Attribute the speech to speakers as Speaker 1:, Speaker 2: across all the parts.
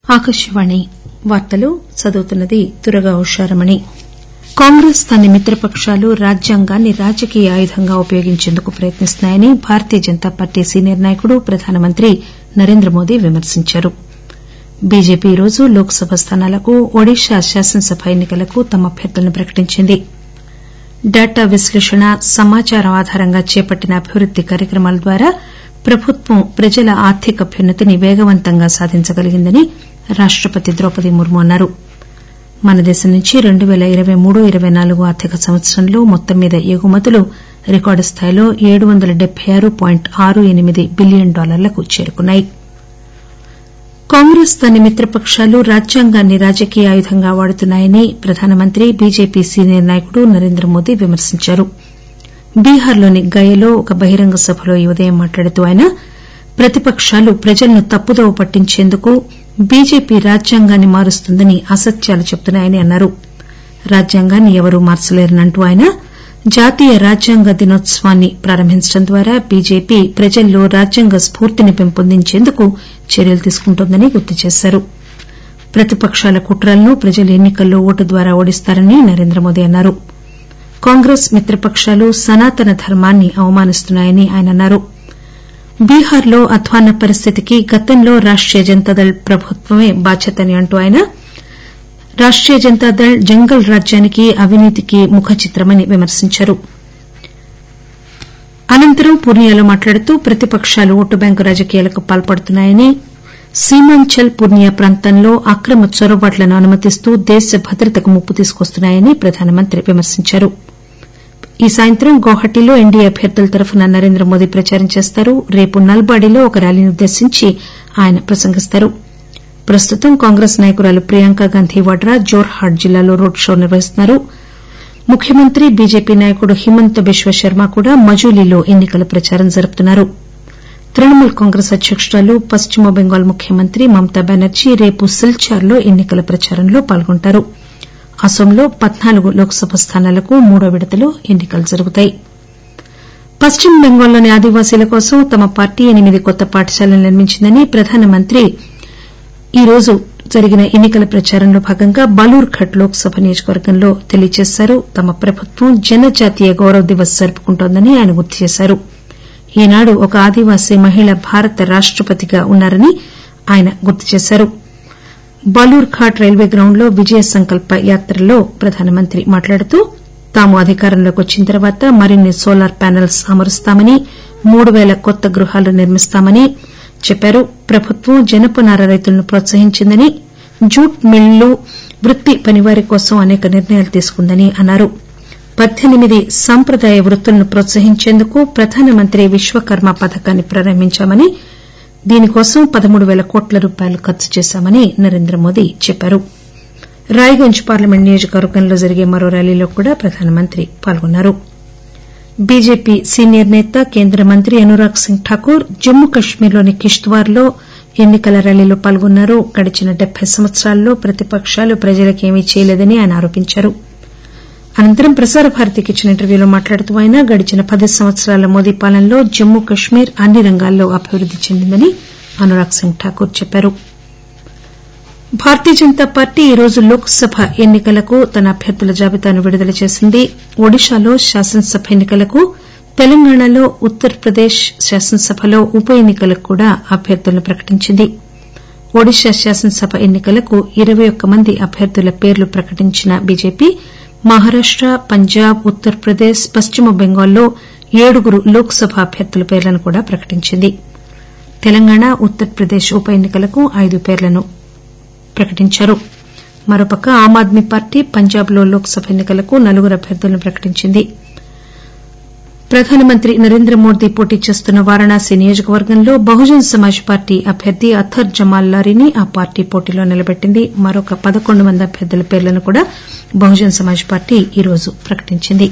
Speaker 1: ఆకాశవాణి వార్తలు చదువుతున్నది దుర్గా ఉషారమణి కాంగ్రెస్ దాని మిత్రపకాలు రాజ్యాంగాన్ని రాజకీయ ఆయుధంగా ఉపయోగించేందుకు ప్రయత్నిస్తున్నాయని భారతీయ జనతా పార్టీ సీనియర్ నాయకుడు ప్రధానమంత్రి నరేంద్రమోదీ విమర్శించారు బీజేపీ ఈరోజు లోక్ సభ స్థానాలకు ఒడిశా శాసనసభ ఎన్ని కలకు తమ అభ్యర్థులను ప్రకటించింది డేటా విశ్లేషణ సమాచారం ఆధారంగా చేపట్టిన అభివృద్ది కార్యక్రమాల ద్వారా ప్రభుత్వం ప్రజల ఆర్థికాభ్యున్నతిని పేగవంతంగా సాధించగలిగిందని రాష్టపతి ద్రౌపది ముర్ము అన్నారు మన దేశం నుంచి రెండు పేల ఇరవై మూడు ఇరవై నాలుగు ఆర్థిక సంవత్సరంలో మొత్తం మీద ఎగుమతులు రికార్డు స్థాయిలో ఏడు వందల డెబ్బై ఆరు పాయింట్ ఆరు ఎనిమిది బిలియన్ డాలర్లకు చేరుకున్నాయి కాంగ్రెస్ దాని మిత్రపకాలు రాజ్యాంగాన్ని రాజకీయ ఆయుధంగా వాడుతున్నాయని ప్రధానమంత్రి బీజేపీ సీనియర్ నాయకుడు నరేంద్రమోదీ విమర్శించారు బీహార్లోని గయలో ఒక బహిరంగ సభలో ఈ ఉదయం మాట్లాడుతూ ఆయన ప్రతిపకాలు ప్రజలను తప్పుదోవ పట్టించేందుకు బీజేపీ రాజ్యాంగాన్ని మారుస్తుందని అసత్యాలు చెబుతున్నాయని అన్నారు రాజ్యాంగాన్ని ఎవరూ మార్చలేరని అంటూ ఆయన జాతీయ రాజ్యాంగ దినోత్సవాన్ని ప్రారంభించడం ద్వారా బీజేపీ ప్రజల్లో రాజ్యాంగ స్పూర్తిని పెంపొందించేందుకు చర్యలు తీసుకుంటోందని గుర్తు చేశారు ప్రతిపకాల కుట్రలను ప్రజలు ఎన్ని కల్లో ఓటు ద్వారా ఓడిస్తారని నరేంద్రమోదీ అన్నారు కాంగ్రెస్ మిత్రపకాలు సనాతన ధర్మాన్ని అవమానిస్తున్నాయని ఆయన అన్నారు బీహార్లో అధ్వాన్న పరిస్థితికి గతంలో రాష్టీయ జనతాదళ్ ప్రభుత్వమే బాధ్యతని అంటూ ఆయన రాష్టీయ జనతాదళ్ జంగల్ రాజ్యానికి అవినీతికి ముఖచిత్రమని విమర్శించారు అనంతరం పూర్నియాలో మాట్లాడుతూ ప్రతిపకాలు ఓటు బ్యాంకు రాజకీయాలకు పాల్పడుతున్నాయని సీమాంచల్ పూర్నియా ప్రాంతంలో అక్రమ చొరబాట్లను అనుమతిస్తూ దేశ భద్రతకు ముప్పు తీసుకొస్తున్నాయని ప్రధానమంత్రి విమర్శించారు ఈ సాయంత్రం గౌహటిలో ఎన్డీఏ అభ్యర్థుల తరఫున నరేంద్రమోదీ ప్రచారం చేస్తారు రేపు నల్బాడీలో ఒక ర్యాలీని ఉద్దేశించి ఆయన ప్రసంగిస్తారు ప్రస్తుతం కాంగ్రెస్ నాయకురాలు ప్రియాంకాగాంధీ వాడ్రా జోర్హాట్ జిల్లాలో రోడ్ షో నిర్వహిస్తున్నారు ముఖ్యమంత్రి బీజేపీ నాయకుడు హిమంత బిశ్వ శర్మ కూడా మజులీలో ఎన్ని కల ప్రచారం జరుపుతున్నారు తృణమూల్ కాంగ్రెస్ అధ్యకురాలు పశ్చిమ బెంగాల్ ముఖ్యమంత్రి మమతా బెనర్జీ రేపు సిల్చార్లో ఎన్ని కల ప్రచారంలో పాల్గొంటారు అస్సోంలో పద్నాలుగు లోక్ సభ స్థానాలకు మూడో విడతలో ఎన్ని కలు జరుగుతాయి పశ్చిమ బెంగాల్లోని ఆదివాసీల కోసం తమ పార్టీ ఎనిమిది కొత్త పాఠశాలలు నిర్మించిందని ప్రధానమంత్రి ఈరోజు జరిగిన ఎన్ని కల ప్రచారంలో భాగంగా బలూర్ఘట్ లోక్ సభ నియోజకవర్గంలో తెలియజేశారు తమ ప్రభుత్వం జనజాతీయ గౌరవ్ దివస్ జరుపుకుంటోందని ఆయన గుర్తు చేశారు ఈనాడు ఒక ఆదివాసీ మహిళ భారత రాష్టపతిగా ఉన్నారని ఆయన గుర్తు చేశారు బలూర్ ఘాట్ రైల్వే గ్రౌండ్ లో విజయ సంకల్ప యాత్రలో ప్రధానమంత్రి మాట్లాడుతూ తాము అధికారంలోకి వచ్చిన తర్వాత మరిన్ని సోలార్ ప్యానెల్స్ అమరుస్తామని మూడు పేల కొత్త గృహాలు నిర్మిస్తామని చెప్పారు ప్రభుత్వం జనపనార రైతులను ప్రోత్సహించిందని జూట్ మిల్లులు వృత్తి పనివారి కోసం అనేక నిర్ణయాలు తీసుకుందని అన్నారు పద్దెనిమిది సాంప్రదాయ వృత్తులను ప్రోత్సహించేందుకు ప్రధానమంత్రి విశ్వకర్మ పథకాన్ని ప్రారంభించామని దీనికోసం పదమూడు పేల కోట్ల రూపాయలు ఖర్చు చేశామని నరేంద్రమోదీ చెప్పారు రాయగంజ్ పార్లమెంట్ నియోజకవర్గంలో జరిగే మరో ర్యాలీలో కూడా ప్రధానమంత్రి పాల్గొన్నారు బీజేపీ సీనియర్ నేత కేంద్ర మంత్రి అనురాగ్ సింగ్ ఠాకూర్ జమ్మూ కశ్మీర్లోని కిష్త్వార్ లో ఎన్ని కల ర్యాలీలో పాల్గొన్నారు గడిచిన డెబ్బై సంవత్సరాల్లో ప్రతిపకాలు ప్రజలకేమీ చేయలేదని ఆయన ఆరోపించారు అనంతరం ప్రసార భారతికి ఇచ్చిన ఇంటర్వ్యూలో మాట్లాడుతూ ఆయన గడిచిన పది సంవత్సరాల మోదీ పాలనలో జమ్మూ కశ్మీర్ అన్ని రంగాల్లో అభివృద్ది చెందిందని అనురాగ్ సింగ్ ఠాకూర్ చెప్పారు భారతీయ జనతా పార్టీ ఈరోజు లోక్ సభ ఎన్ని కలకు తన అభ్యర్థుల జాబితాను విడుదల చేసింది ఒడిశాలో శాసనసభ ఎన్ని కలకు తెలంగాణలో ఉత్తరప్రదేశ్ శాసనసభలో ఉప ఎన్ని కలకు కూడా అభ్యర్థులను ప్రకటించింది ఒడిశా శాసనసభ ఎన్ని కలకు ఇరవై ఒక్క మంది అభ్యర్థుల పేర్లు ప్రకటించిన బీజేపీ మహారాష్ట పంజాబ్ ఉత్తరప్రదేశ్ పశ్చిమ బెంగాల్లో ఏడుగురు లోక్ సభ అభ్యర్థుల పేర్లను కూడా ప్రకటించింది తెలంగాణ ఉత్తరప్రదేశ్ ఉప ఎన్ని కలకు ఐదు పేర్లను ప్రకటించారు మరోపక్క ఆమ్ ఆద్మీ పార్టీ పంజాబ్ లో లోక్ సభ ఎన్ని కలకు నలుగురు అభ్యర్థులను ప్రకటించింది ప్రధానమంత్రి నరేంద్రమోదీ పోటీ చేస్తున్న వారణాసి నియోజకవర్గంలో బహుజన్ సమాజ్ పార్టీ అభ్యర్థి అథర్ జమాల్ లారీని ఆ పార్టీ పోటీలో నిలబెట్టింది మరొక పదకొండు మంది అభ్యర్థుల పేర్లను కూడా బహుజన్ సమాజ్ పార్టీ ఈరోజు ప్రకటించింది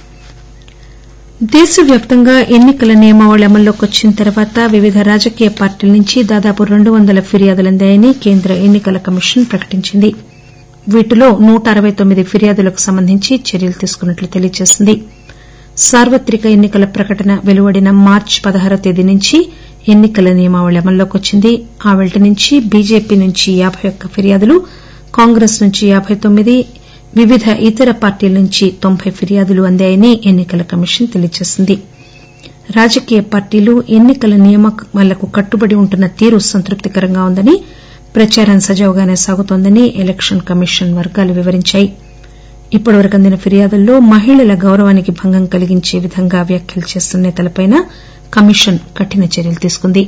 Speaker 1: దేశవ్యాప్తంగా ఎన్ని కల నియమావళి అమల్లోకి వచ్చిన తర్వాత వివిధ రాజకీయ పార్టీల నుంచి దాదాపు రెండు వందల ఫిర్యాదులు అందాయని కేంద్ర ఎన్ని కల కమిషన్ ప్రకటించింది వీటిలో నూట అరవై తొమ్మిది ఫిర్యాదులకు సంబంధించి చర్యలు తీసుకున్నట్లు తెలియజేసింది సార్వత్రిక ఎన్ని కల ప్రకటన వెలువడిన మార్చి పదహారవ తేదీ నుంచి ఎన్ని కల నియమావళి అమల్లోకి వచ్చింది ఆ పెల్టి నుంచి బీజేపీ నుంచి యాబై ఒక్క ఫిర్యాదులు కాంగ్రెస్ నుంచి యాబై తొమ్మిది వివిధ ఇతర పార్టీల నుంచి తొంభై ఫిర్యాదులు అందాయని ఎన్ని కల కమిషన్ తెలియజేసింది రాజకీయ పార్టీలు ఎన్ని కల నియమాలకు కట్టుబడి ఉంటున్న తీరు సంతృప్తికరంగా ఉందని ప్రచారం సజావుగానే సాగుతోందని ఎలక్షన్ కమిషన్ వర్గాలు వివరించాయి ఇప్పటివరకు అందిన ఫిర్యాదుల్లో మహిళల గౌరవానికి భంగం కలిగించే విధంగా వ్యాఖ్యలు చేస్తున్న నేతలపై కమిషన్ కఠిన చర్యలు తీసుకుంది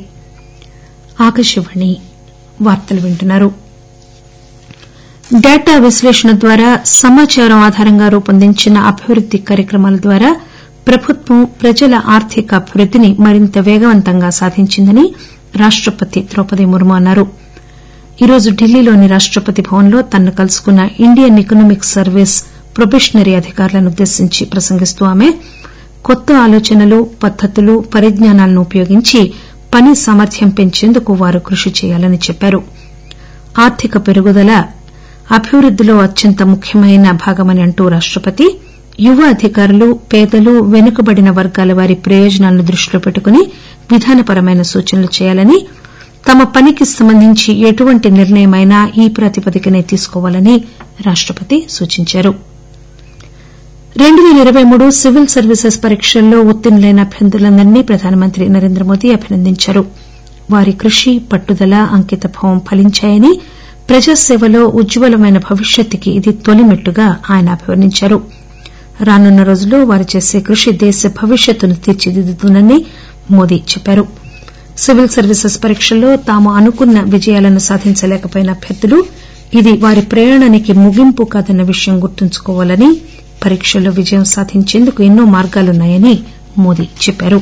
Speaker 1: డేటా విశ్లేషణ ద్వారా సమాచారం ఆధారంగా రూపొందించిన అభివృద్ది కార్యక్రమాల ద్వారా ప్రభుత్వం ప్రజల ఆర్థిక అభివృద్దిని మరింత పేగవంతంగా సాధించిందని రాష్టపతి ద్రౌపది ముర్ము అన్నారు ఈరోజు ఢిల్లీలోని రాష్టపతి భవన్ లో తనను కలుసుకున్న ఇండియన్ ఎకనామిక్ సర్వీస్ ప్రొబేషనరీ అధికారులను ఉద్దేశించి ప్రసంగిస్తూ ఆమె కొత్త ఆలోచనలు పద్దతులు పరిజ్ఞానాలను ఉపయోగించి పని సామర్థ్యం పెంచేందుకు వారు కృషి చేయాలని చెప్పారు ఆర్థిక పెరుగుదల అభివృద్దిలో అత్యంత ముఖ్యమైన భాగమని అంటూ రాష్టపతి యువ అధికారులు పేదలు వెనుకబడిన వర్గాల వారి ప్రయోజనాలను దృష్టిలో పెట్టుకుని విధానపరమైన సూచనలు చేయాలని తమ పనికి సంబంధించి ఎటువంటి నిర్ణయమైనా ఈ ప్రాతిపదికనే తీసుకోవాలని రాష్టపతి సూచించారు రెండు పేల ఇరవై మూడు సివిల్ సర్వీసెస్ పరీక్షల్లో ఉత్తీర్ణులైన అభ్యర్థులందరినీ ప్రధానమంత్రి నరేంద్రమోదీ అభినందించారు వారి కృషి పట్టుదల అంకితభావం ఫలించాయని ప్రజాసేవలో ఉజ్వలమైన భవిష్యత్తుకి ఇది తొలిమెట్టుగా ఆయన అభివర్ణించారు రానున్న రోజుల్లో వారు చేసే కృషి దేశ భవిష్యత్తును తీర్చిదిద్దుతుందని మోదీ చెప్పారు సివిల్ సర్వీసెస్ పరీక్షల్లో తాము అనుకున్న విజయాలను సాధించలేకపోయిన అభ్యర్థులు ఇది వారి ప్రయాణానికి ముగింపు కాదన్న విషయం గుర్తుంచుకోవాలని పరీక్షల్లో విజయం సాధించేందుకు ఎన్నో మార్గాలున్నాయని మోదీ చెప్పారు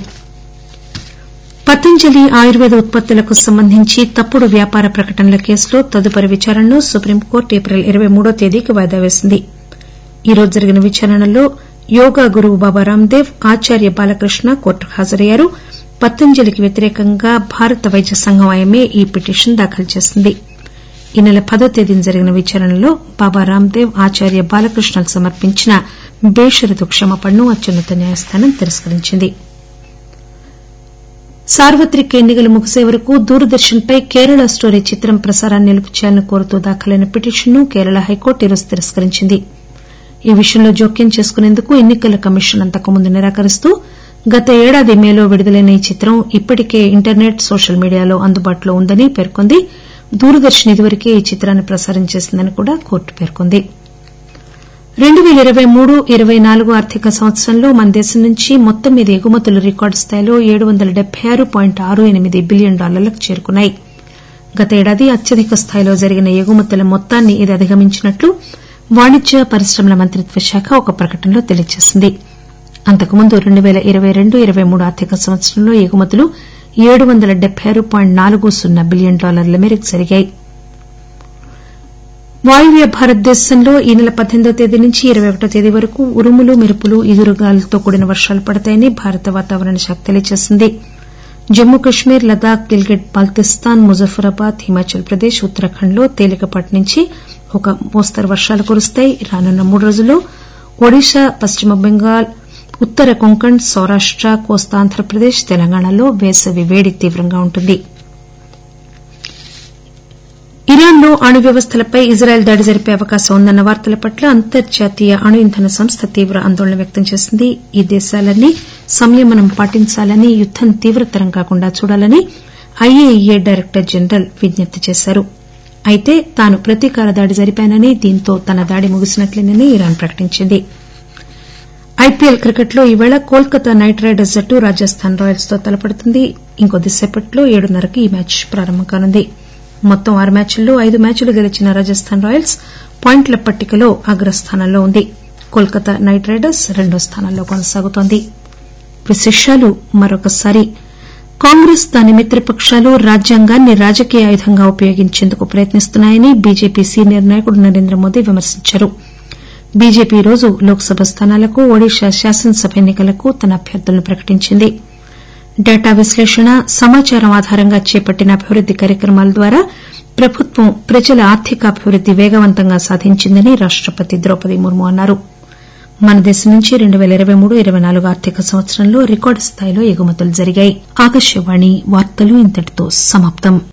Speaker 1: పతంజలి ఆయుర్వేద ఉత్పత్తులకు సంబంధించి తప్పుడు వ్యాపార ప్రకటనల కేసులో తదుపరి విచారణను సుప్రీంకోర్టు ఏప్రిల్ ఇరవై మూడో తేదీకి వాయిదా వేసింది ఈరోజు జరిగిన విచారణలో యోగా గురువు బాబా రాందేవ్ ఆచార్య బాలకృష్ణ కోర్టుకు హాజరయ్యారు పతంజలికి వ్యతిరేకంగా భారత వైద్య సంఘం ఐఎంఏ ఈ పిటిషన్ దాఖలు చేసింది ఈ నెల పదో తేదీన జరిగిన విచారణలో బాబా రాందేవ్ ఆచార్య బాలకృష్ణలు సమర్పించిన బేషరతు క్షమాపణను అత్యున్నత న్యాయస్థానం తిరస్కరించింది సార్వత్రిక ఎన్ని కలు ముగిసే వరకు దూరదర్శన్ పై కేరళ స్టోరీ చిత్రం ప్రసారాన్ని నిలుపు చేయాలని కోరుతూ దాఖలైన పిటిషన్ను కేరళ హైకోర్టు ఈరోజు తిరస్కరించింది ఈ విషయంలో జోక్యం చేసుకునేందుకు ఎన్ని కల కమిషన్ అంతకుముందు నిరాకరిస్తూ గత ఏడాది మేలో విడుదలైన ఈ చిత్రం ఇప్పటికే ఇంటర్నెట్ సోషల్ మీడియాలో అందుబాటులో ఉందని పేర్కొంది దూరదర్శన్ ఇదివరకే ఈ చిత్రాన్ని ప్రసారం చేసిందని కూడా కోర్టు పేర్కొంది రెండు పేల ఇరవై మూడు ఇరవై నాలుగు ఆర్థిక సంవత్సరంలో మన దేశం నుంచి మొత్తం మీద ఎగుమతులు రికార్డు స్థాయిలో ఏడు వందల డెబ్బై ఆరు పాయింట్ ఆరు ఎనిమిది బిలియన్ డాలర్లకు చేరుకున్నాయి గత ఏడాది అత్యధిక స్థాయిలో జరిగిన ఎగుమతుల మొత్తాన్ని ఇది అధిగమించినట్లు వాణిజ్య పరిశ్రమల మంత్రిత్వ శాఖ ఒక ప్రకటనలో తెలియజేసింది అంతకుముందు రెండు పేల ఇరవై రెండు ఇరవై మూడు ఆర్థిక సంవత్సరంలో ఎగుమతులు ఏడు వందల డెబ్బై ఆరు పాయింట్ నాలుగు సున్నా బిలియన్ డాలర్ల మేరకు జరిగాయి వాయువ్య భారతదేశంలో ఈ నెల పద్దెనిమిదవ తేదీ నుంచి ఇరవై ఒకటో తేదీ వరకు ఉరుములు మెరుపులు ఈదురుగాలులతో కూడిన వర్షాలు పడతాయని భారత వాతావరణ శాఖ తెలియజేసింది జమ్మూ కశ్మీర్ లదాఖ్ గిల్గిట్ బాల్తిస్తాన్ ముజఫరాబాద్ హిమాచల్ ప్రదేశ్ ఉత్తరాఖండ్ లో తేలికపాటి నుంచి ఒక మోస్తరు వర్షాలు కురుస్తాయి రానున్న మూడు రోజుల్లో ఒడిశా పశ్చిమ బెంగాల్ ఉత్తర కొంకణ్ సౌరాష్ట కోస్తా ఆంధ్రప్రదేశ్ తెలంగాణలో వేసవి వేడి తీవ్రంగా ఉంటుంది ఇరాన్ లో అణు వ్యవస్థలపై ఇజ్రాయెల్ దాడి జరిపే అవకాశం ఉందన్న వార్తల పట్ల అంతర్జాతీయ అణు ఇంధన సంస్థ తీవ్ర ఆందోళన వ్యక్తం చేసింది ఈ దేశాలన్నీ సంయమనం పాటించాలని యుద్దం తీవ్రతరం కాకుండా చూడాలని ఐఏఇఏ డైరెక్టర్ జనరల్ విజ్ఞప్తి చేశారు అయితే తాను ప్రతీకార దాడి జరిపానని దీంతో తన దాడి ముగిసినట్లేనని ఇరాన్ ప్రకటించింది ఐపీఎల్ క్రికెట్ లో ఈవేళ కోల్కతా నైట్ రైడర్స్ జట్టు రాజస్థాన్ రాయల్స్ తో తలపడుతుంది ఇంకొద్దిసేపట్లో ఏడున్నరకి ఈ మ్యాచ్ ప్రారంభం కానుంది మొత్తం ఆరు మ్యాచ్ల్లో ఐదు మ్యాచ్లు గెలిచిన రాజస్థాన్ రాయల్స్ పాయింట్ల పట్టికలో అగ్రస్థానంలో ఉంది కోల్కతా నైట్ రైడర్స్ రెండో స్థానంలో కొనసాగుతోంది విశేషాలు మరొకసారి కాంగ్రెస్ దాని మిత్రపకాలు రాజ్యాంగాన్ని రాజకీయ ఆయుధంగా ఉపయోగించేందుకు ప్రయత్నిస్తున్నాయని బీజేపీ సీనియర్ నాయకుడు నరేంద్రమోదీ విమర్శించారు బీజేపీ ఈరోజు లోక్ సభ స్థానాలకు ఒడిశా శాసనసభ ఎన్ని కలకు తన అభ్యర్థులను ప్రకటించింది డేటా విశ్లేషణ సమాచారం ఆధారంగా చేపట్టిన అభివృద్ది కార్యక్రమాల ద్వారా ప్రభుత్వం ప్రజల ఆర్థికాభివృద్ది పేగవంతంగా సాధించిందని రాష్టపతి ద్రౌపది ముర్ము అన్నారు మన దేశం నుంచి రెండు పేల ఇరవై మూడు ఇరవై నాలుగు ఆర్థిక సంవత్సరంలో రికార్డు స్థాయిలో ఎగుమతులు జరిగాయి ఆకాశవాణి వార్తలు ఇంతటితో సమాప్తం